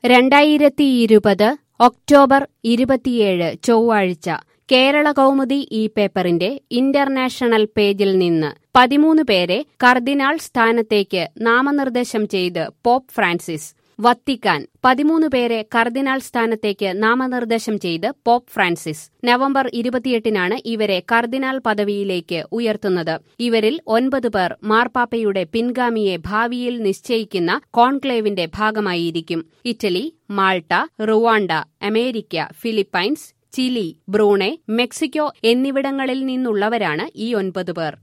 രണ്ടായിരത്തി ഇരുപത് ഒക്ടോബർ ഇരുപത്തിയേഴ് ചൊവ്വാഴ്ച കേരള കൗമുദി ഈ പേപ്പറിന്റെ ഇന്റർനാഷണൽ പേജിൽ നിന്ന് പതിമൂന്ന് പേരെ കർദിനാൾ സ്ഥാനത്തേക്ക് നാമനിർദ്ദേശം ചെയ്ത് പോപ്പ് ഫ്രാൻസിസ് വത്തിക്കാൻ പതിമൂന്ന് പേരെ കർദിനാൾ സ്ഥാനത്തേക്ക് നാമനിർദ്ദേശം ചെയ്ത് പോപ്പ് ഫ്രാൻസിസ് നവംബർ ഇരുപത്തിയെട്ടിനാണ് ഇവരെ കർദിനാൾ പദവിയിലേക്ക് ഉയർത്തുന്നത് ഇവരിൽ ഒൻപത് പേർ മാർപ്പാപ്പയുടെ പിൻഗാമിയെ ഭാവിയിൽ നിശ്ചയിക്കുന്ന കോൺക്ലേവിന്റെ ഭാഗമായിരിക്കും Italy Malta Rwanda America Philippines Chile Brunei Mexico എന്നിവിടങ്ങളിൽ നിന്നുള്ളവരാണ് ഈ ഒൻപത് പേർ